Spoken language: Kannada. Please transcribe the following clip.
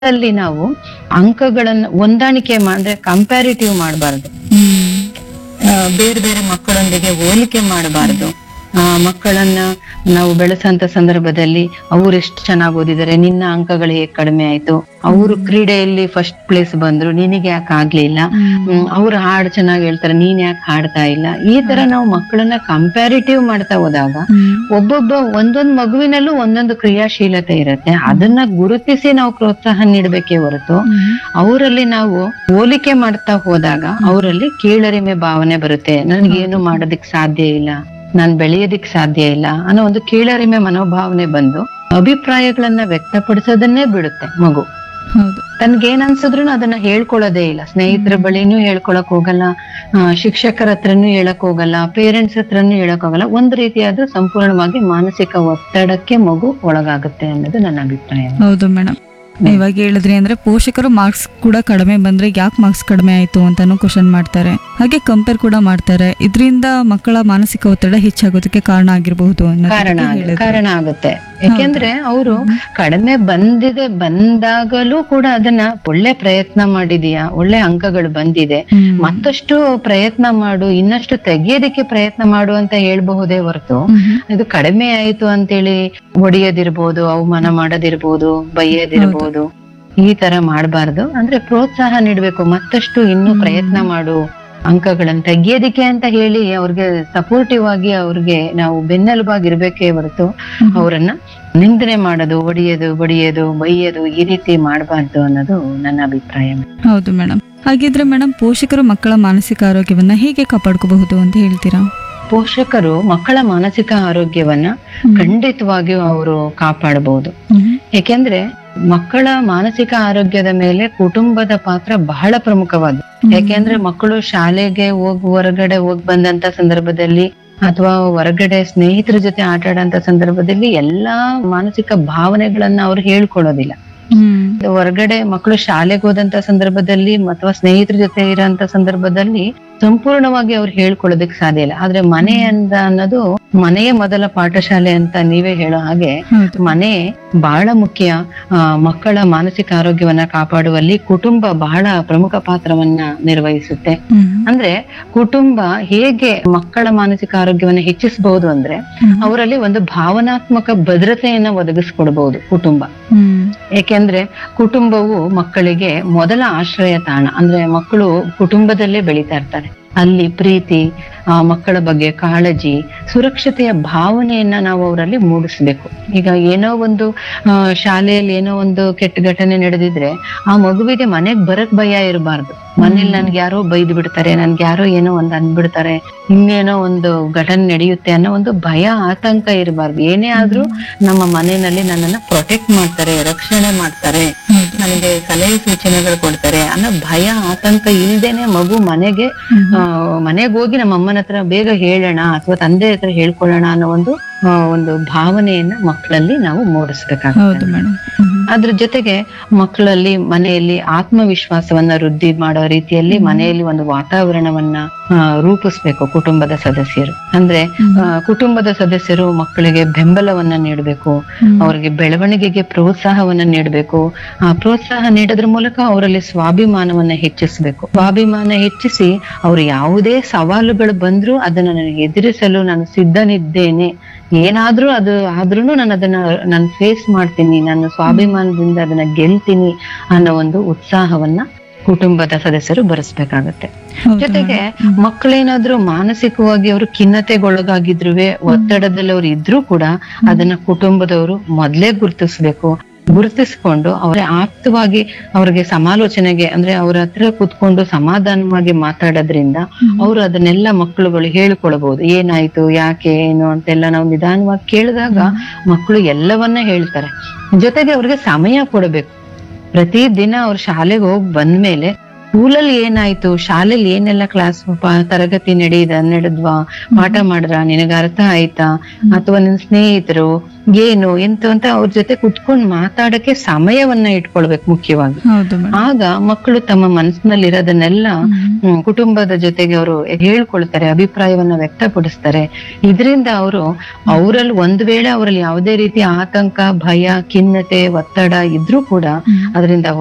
ಅಲ್ಲಿ ನಾವು ಅಂಕಗಳನ್ನ ಹೊಂದಾಣಿಕೆ ಅಂದ್ರೆ ಕಂಪ್ಯಾರಿಟಿವ್ ಮಾಡಬಾರ್ದು ಬೇರೆ ಬೇರೆ ಮಕ್ಕಳೊಂದಿಗೆ ಹೋಲಿಕೆ ಮಾಡಬಾರ್ದು ಮಕ್ಕಳನ್ನ ನಾವು ಬೆಳೆಸಂತ ಸಂದರ್ಭದಲ್ಲಿ ಅವ್ರು ಎಷ್ಟು ಚೆನ್ನಾಗಿ ಓದಿದ್ದಾರೆ ನಿನ್ನ ಅಂಕಗಳು ಹೇಗೆ ಕಡಿಮೆ ಆಯ್ತು ಅವರು ಕ್ರೀಡೆಯಲ್ಲಿ ಫಸ್ಟ್ ಪ್ಲೇಸ್ ಬಂದ್ರು ನಿನಗೆ ಯಾಕೆ ಆಗ್ಲಿಲ್ಲ ಹ್ಮ್, ಅವ್ರು ಹಾಡು ಚೆನ್ನಾಗಿ ಹೇಳ್ತಾರೆ ನೀನ್ ಯಾಕೆ ಹಾಡ್ತಾ ಇಲ್ಲ ಈ ತರ ನಾವು ಮಕ್ಕಳನ್ನ ಕಂಪ್ಯಾರಿಟಿವ್ ಮಾಡ್ತಾ ಹೋದಾಗ ಒಬ್ಬೊಬ್ಬ ಒಂದೊಂದ್ ಮಗುವಿನಲ್ಲೂ ಒಂದೊಂದು ಕ್ರಿಯಾಶೀಲತೆ ಇರುತ್ತೆ ಅದನ್ನ ಗುರುತಿಸಿ ನಾವು ಪ್ರೋತ್ಸಾಹ ನೀಡಬೇಕೇ ಹೊರತು ಅವರಲ್ಲಿ ನಾವು ಹೋಲಿಕೆ ಮಾಡ್ತಾ ಹೋದಾಗ ಅವರಲ್ಲಿ ಕೀಳರಿಮೆ ಭಾವನೆ ಬರುತ್ತೆ ನನ್ಗೇನು ಮಾಡೋದಿಕ್ ಸಾಧ್ಯ ಇಲ್ಲ ನಾನ್ ಬೆಳೆಯೋದಿಕ್ ಸಾಧ್ಯ ಇಲ್ಲ ಅನ್ನೋ ಒಂದು ಕೀಳರಿಮೆ ಮನೋಭಾವನೆ ಬಂದು ಅಭಿಪ್ರಾಯಗಳನ್ನ ವ್ಯಕ್ತಪಡಿಸೋದನ್ನೇ ಬಿಡುತ್ತೆ ಮಗು ಹೌದು ತನ್ಗೇನ್ ಅನ್ಸಿದ್ರು ಅದನ್ನ ಹೇಳ್ಕೊಳ್ಳೋದೇ ಇಲ್ಲ ಸ್ನೇಹಿತರ ಬಳಿನೂ ಹೇಳ್ಕೊಳಕ್ ಹೋಗಲ್ಲ ಆ, ಶಿಕ್ಷಕರ ಹತ್ರನೂ ಹೇಳಕ್ ಹೋಗಲ್ಲ ಪೇರೆಂಟ್ಸ್ ಹತ್ರನೂ ಹೇಳಕ್ ಹೋಗಲ್ಲ ಒಂದ್ ರೀತಿಯಾದ ಸಂಪೂರ್ಣವಾಗಿ ಮಾನಸಿಕ ಒತ್ತಡಕ್ಕೆ ಮಗು ಒಳಗಾಗುತ್ತೆ ಅನ್ನೋದು ನನ್ನ ಅಭಿಪ್ರಾಯ ಹೌದು ಮೇಡಮ್ ಇವಾಗ ಹೇಳಿದ್ರಿ ಅಂದ್ರೆ ಪೋಷಕರು ಮಾರ್ಕ್ಸ್ ಕೂಡ ಕಡಿಮೆ ಬಂದ್ರೆ ಯಾಕೆ ಮಾರ್ಕ್ಸ್ ಕಡಿಮೆ ಆಯ್ತು ಅಂತಾನು ಕ್ವಶನ್ ಮಾಡ್ತಾರೆ ಹಾಗೆ ಕಂಪೇರ್ ಕೂಡ ಮಾಡ್ತಾರೆ ಇದರಿಂದ ಮಕ್ಕಳ ಮಾನಸಿಕ ಒತ್ತಡ ಹೆಚ್ಚಾಗೋದಕ್ಕೆ ಕಾರಣ ಆಗಿರಬಹುದು ಕಾರಣ ಆಗ- ಕಾರಣ ಆಗುತ್ತೆ ಯಾಕೆಂದ್ರೆ ಅವರು ಕಡಿಮೆ ಬಂದಿದೆ ಬಂದಾಗಲೂ ಕೂಡ ಅದನ್ನ ಒಳ್ಳೆ ಪ್ರಯತ್ನ ಮಾಡಿದೀಯಾ ಒಳ್ಳೆ ಅಂಕಗಳು ಬಂದಿದೆ ಮತ್ತಷ್ಟು ಪ್ರಯತ್ನ ಮಾಡು ಇನ್ನಷ್ಟು ತೆಗಿಯೋದಕ್ಕೆ ಪ್ರಯತ್ನ ಮಾಡು ಅಂತ ಹೇಳ್ಬಹುದೇ ಹೊರತು ಇದು ಕಡಿಮೆ ಆಯ್ತು ಅಂತೇಳಿ ಹೊಡಿಯೋದಿರ್ಬೋದು ಅವಮಾನ ಮಾಡೋದಿರ್ಬೋದು ಬೈಯೋದಿರ್ಬೋದು ಈ ತರ ಮಾಡಬಾರ್ದು ಅಂದ್ರೆ ಪ್ರೋತ್ಸಾಹ ನೀಡ್ಬೇಕು ಮತ್ತಷ್ಟು ಇನ್ನೂ ಪ್ರಯತ್ನ ಮಾಡು ಅಂಕಗಳನ್ನ ತೆಗಿಯೋದಿಕ್ಕೆ ಅಂತ ಹೇಳಿ ಅವ್ರಿಗೆ ಸಪೋರ್ಟಿವ್ ಆಗಿ ಅವ್ರಿಗೆ ನಾವು ಬೆನ್ನೆಲುಬಾಗಿ ಇರ್ಬೇಕೇ ಹೊರತು ಅವರನ್ನ ನಿಂದನೆ ಮಾಡೋದು ಹೊಡಿಯೋದು ಬಡಿಯೋದು ಬೈಯೋದು ಈ ರೀತಿ ಮಾಡಬಾರ್ದು ಅನ್ನೋದು ನನ್ನ ಅಭಿಪ್ರಾಯ ಹೌದು ಮೇಡಮ್ ಹಾಗಿದ್ರೆ ಮೇಡಮ್ ಪೋಷಕರು ಮಕ್ಕಳ ಮಾನಸಿಕ ಆರೋಗ್ಯವನ್ನ ಹೇಗೆ ಕಾಪಾಡ್ಕೋಬಹುದು ಅಂತ ಹೇಳ್ತೀರಾ ಪೋಷಕರು ಮಕ್ಕಳ ಮಾನಸಿಕ ಆರೋಗ್ಯವನ್ನ ಖಂಡಿತವಾಗಿಯೂ ಅವರು ಕಾಪಾಡಬಹುದು ಯಾಕೆಂದ್ರೆ ಮಕ್ಕಳ ಮಾನಸಿಕ ಆರೋಗ್ಯದ ಮೇಲೆ ಕುಟುಂಬದ ಪಾತ್ರ ಬಹಳ ಪ್ರಮುಖವಾದ ಯಾಕೆಂದ್ರೆ ಮಕ್ಕಳು ಶಾಲೆಗೆ ಹೋಗ್ ಹೊರಗಡೆ ಹೋಗ್ ಬಂದಂತ ಸಂದರ್ಭದಲ್ಲಿ ಅಥವಾ ಹೊರಗಡೆ ಸ್ನೇಹಿತರ ಜೊತೆ ಆಟ ಆಡಂತ ಸಂದರ್ಭದಲ್ಲಿ ಎಲ್ಲಾ ಮಾನಸಿಕ ಭಾವನೆಗಳನ್ನ ಅವ್ರು ಹೇಳ್ಕೊಳ್ಳೋದಿಲ್ಲ ಹೊರಗಡೆ ಮಕ್ಕಳು ಶಾಲೆಗೆ ಹೋದಂತ ಸಂದರ್ಭದಲ್ಲಿ ಅಥವಾ ಸ್ನೇಹಿತರ ಜೊತೆ ಇರೋಂತ ಸಂದರ್ಭದಲ್ಲಿ ಸಂಪೂರ್ಣವಾಗಿ ಅವ್ರು ಹೇಳ್ಕೊಳ್ಳೋದಕ್ಕೆ ಸಾಧ್ಯ ಇಲ್ಲ ಆದ್ರೆ ಮನೆ ಅಂತ ಅನ್ನೋದು ಮನೆಯೇ ಮೊದಲ ಪಾಠಶಾಲೆ ಅಂತ ನೀವೇ ಹೇಳೋ ಹಾಗೆ ಹೌದು ಮನೆ ಬಹಳ ಮುಖ್ಯ ಆ, ಮಕ್ಕಳ ಮಾನಸಿಕ ಆರೋಗ್ಯವನ್ನ ಕಾಪಾಡುವಲ್ಲಿ ಕುಟುಂಬ ಬಹಳ ಪ್ರಮುಖ ಪಾತ್ರವನ್ನ ನಿರ್ವಹಿಸುತ್ತೆ ಹ್ಮ್. ಅಂದ್ರೆ ಕುಟುಂಬ ಹೇಗೆ ಮಕ್ಕಳ ಮಾನಸಿಕ ಆರೋಗ್ಯವನ್ನ ಹೆಚ್ಚಿಸಬಹುದು ಅಂದ್ರೆ ಹ್ಮ್. ಅವರಲ್ಲಿ ಒಂದು ಭಾವನಾತ್ಮಕ ಭದ್ರತೆಯನ್ನ ಒದಗಿಸ್ಕೊಡ್ಬಹುದು ಕುಟುಂಬ ಹ್ಮ್. ಏಕೆಂದ್ರೆ ಕುಟುಂಬವು ಮಕ್ಕಳಿಗೆ ಮೊದಲ ಆಶ್ರಯ ತಾಣ ಅಂದ್ರೆ ಮಕ್ಕಳು ಕುಟುಂಬದಲ್ಲೇ ಬೆಳೀತಾ ಇರ್ತಾರೆ ಅಲ್ಲಿ ಪ್ರೀತಿ ಆ ಮಕ್ಕಳ ಬಗ್ಗೆ ಕಾಳಜಿ ಸುರಕ್ಷತೆಯ ಭಾವನೆಯನ್ನ ನಾವು ಅವರಲ್ಲಿ ಮೂಡಿಸ್ಬೇಕು ಈಗ ಏನೋ ಒಂದು ಆ, ಶಾಲೆಯಲ್ಲಿ ಏನೋ ಒಂದು ಕೆಟ್ಟ ಘಟನೆ ನಡೆದಿದ್ರೆ ಆ ಮಗುವಿಗೆ ಮನೆಗ್ ಬರಕ್ ಭಯ ಇರಬಾರ್ದು ಮನೇಲಿ ನನ್ಗೆ ಯಾರೋ ಬೈದು ಬಿಡ್ತಾರೆ ನನ್ಗೆ ಯಾರೋ ಏನೋ ಒಂದ್ ಅಂದ್ಬಿಡ್ತಾರೆ ಇನ್ನೇನೋ ಒಂದು ಘಟನೆ ನಡೆಯುತ್ತೆ ಅನ್ನೋ ಒಂದು ಭಯ ಆತಂಕ ಇರಬಾರ್ದು ಏನೇ ಆದ್ರೂ ನಮ್ಮ ಮನೆಯಲ್ಲಿ ನನ್ನನ್ನ ಪ್ರೊಟೆಕ್ಟ್ ಮಾಡ್ತಾರೆ ರಕ್ಷಣೆ ಮಾಡ್ತಾರೆ ಹೌದು. ನನಗೆ ಸಲಹೆ ಸೂಚನೆಗಳು ಕೊಡ್ತಾರೆ ಅನ್ನೋ ಭಯ ಆತಂಕ ಇಲ್ದೇನೆ ಮಗು ಮನೆಗೆ ಆ, ಮನೆಗ್ ಹೋಗಿ ನಮ್ಮ ಅಮ್ಮನ ಹತ್ರ ಬೇಗ ಹೇಳೋಣ ಅಥವಾ ತಂದೆ ಹತ್ರ ಹೇಳ್ಕೊಳ್ಳೋಣ ಅನ್ನೋ ಒಂದು ಆ, ಒಂದು ಭಾವನೆಯನ್ನ ಮಕ್ಕಳಲ್ಲಿ ನಾವು ಹೌದು ಮೂಡಿಸ್ಬೇಕಾಗುತ್ತೆ ಮೇಡಮ್ ಅದ್ರ ಜೊತೆಗೆ ಮಕ್ಕಳಲ್ಲಿ ಮನೆಯಲ್ಲಿ ಆತ್ಮವಿಶ್ವಾಸವನ್ನ ವೃದ್ಧಿ ಮಾಡೋ ರೀತಿಯಲ್ಲಿ ಮನೆಯಲ್ಲಿ ಒಂದು ವಾತಾವರಣವನ್ನ ಆ, ರೂಪಿಸ್ಬೇಕು ಕುಟುಂಬದ ಸದಸ್ಯರು ಅಂದ್ರೆ ಆ, ಕುಟುಂಬದ ಸದಸ್ಯರು ಮಕ್ಕಳಿಗೆ ಬೆಂಬಲವನ್ನ ನೀಡಬೇಕು ಅವರಿಗೆ ಬೆಳವಣಿಗೆಗೆ ಪ್ರೋತ್ಸಾಹವನ್ನ ನೀಡಬೇಕು ಆ ಪ್ರೋತ್ಸಾಹ ನೀಡೋದ್ರ ಮೂಲಕ ಅವರಲ್ಲಿ ಸ್ವಾಭಿಮಾನವನ್ನ ಹೆಚ್ಚಿಸಬೇಕು ಸ್ವಾಭಿಮಾನ ಹೆಚ್ಚಿಸಿ ಅವರು ಯಾವುದೇ ಸವಾಲುಗಳು ಬಂದ್ರೂ ಅದನ್ನ ನನಗೆ ಎದುರಿಸಲು ನಾನು ಸಿದ್ಧನಿದ್ದೇನೆ ಏನಾದ್ರೂ ಅದು ಆದ್ರೂ ನಾನು ಅದನ್ನ ನಾನು ಫೇಸ್ ಮಾಡ್ತೀನಿ ನಾನು ಸ್ವಾಭಿಮಾನದಿಂದ ಅದನ್ನ ಗೆಲ್ತೀನಿ ಅನ್ನೋ ಒಂದು ಉತ್ಸಾಹವನ್ನ ಕುಟುಂಬದ ಸದಸ್ಯರು ಬರೆಸ್ಬೇಕಾಗತ್ತೆ ಹೌದು ಜೊತೆಗೆ ಮಕ್ಕಳೇನಾದ್ರೂ ಮಾನಸಿಕವಾಗಿ ಅವರು ಖಿನ್ನತೆಗೊಳಗಾಗಿದ್ರು ಒತ್ತಡದಲ್ಲಿ ಅವ್ರು ಇದ್ರೂ ಕೂಡ ಅದನ್ನ ಕುಟುಂಬದವರು ಮೊದ್ಲೇ ಗುರುತಿಸ್ಬೇಕು ಗುರುತಿಸ್ಕೊಂಡು ಅವರ ಆಪ್ತವಾಗಿ ಅವ್ರಿಗೆ ಸಮಾಲೋಚನೆಗೆ ಅಂದ್ರೆ ಅವ್ರ ಹತ್ರ ಕುತ್ಕೊಂಡು ಸಮಾಧಾನವಾಗಿ ಮಾತಾಡೋದ್ರಿಂದ ಅವರು ಅದನ್ನೆಲ್ಲ ಮಕ್ಕಳುಗಳು ಹೇಳ್ಕೊಳ್ಬಹುದು ಏನಾಯ್ತು ಯಾಕೆ ಏನು ಅಂತೆಲ್ಲ ನಾವು ನಿಧಾನವಾಗಿ ಕೇಳಿದಾಗ ಮಕ್ಕಳು ಎಲ್ಲವನ್ನ ಹೇಳ್ತಾರೆ ಜೊತೆಗೆ ಅವ್ರಿಗೆ ಸಮಯ ಕೊಡಬೇಕು ಪ್ರತಿ ದಿನ ಅವ್ರ ಶಾಲೆಗೆ ಹೋಗಿ ಬಂದ್ಮೇಲೆ ಸ್ಕೂಲಲ್ಲಿ ಏನಾಯ್ತು ಶಾಲೆಯಲ್ಲಿ ಏನೆಲ್ಲ ಕ್ಲಾಸ್ ತರಗತಿ ನಡೆಯದ ನಡೆದ್ವಾ ಪಾಠ ಮಾಡ್ರ ನಿನಗ ಅರ್ಥ ಆಯ್ತಾ ಅಥವಾ ನಿನ್ ಸ್ನೇಹಿತರು ಏನು ಎಂತ ಅಂತ ಅವ್ರ ಜೊತೆ ಕುತ್ಕೊಂಡ್ ಮಾತಾಡಕ್ಕೆ ಸಮಯವನ್ನ ಇಟ್ಕೊಳ್ಬೇಕು ಮುಖ್ಯವಾಗಿ ಹೌದು ಮೇಡಮ್ ಆಗ ಮಕ್ಕಳು ತಮ್ಮ ಮನಸ್ಸಿನಲ್ಲಿ ಇರೋದನ್ನೆಲ್ಲ ಹ್ಮ್, ಕುಟುಂಬದ ಜೊತೆಗೆ ಅವರು ಹೇಳ್ಕೊಳ್ತಾರೆ ಅಭಿಪ್ರಾಯವನ್ನ ವ್ಯಕ್ತಪಡಿಸ್ತಾರೆ ಇದರಿಂದ ಅವರು ಅವರಲ್ಲಿ ಒಂದ್ ವೇಳೆ ಅವರಲ್ಲಿ ಯಾವುದೇ ರೀತಿ ಆತಂಕ ಭಯ ಖಿನ್ನತೆ ಒತ್ತಡ ಇದ್ರೂ ಕೂಡ ಅದರಿಂದ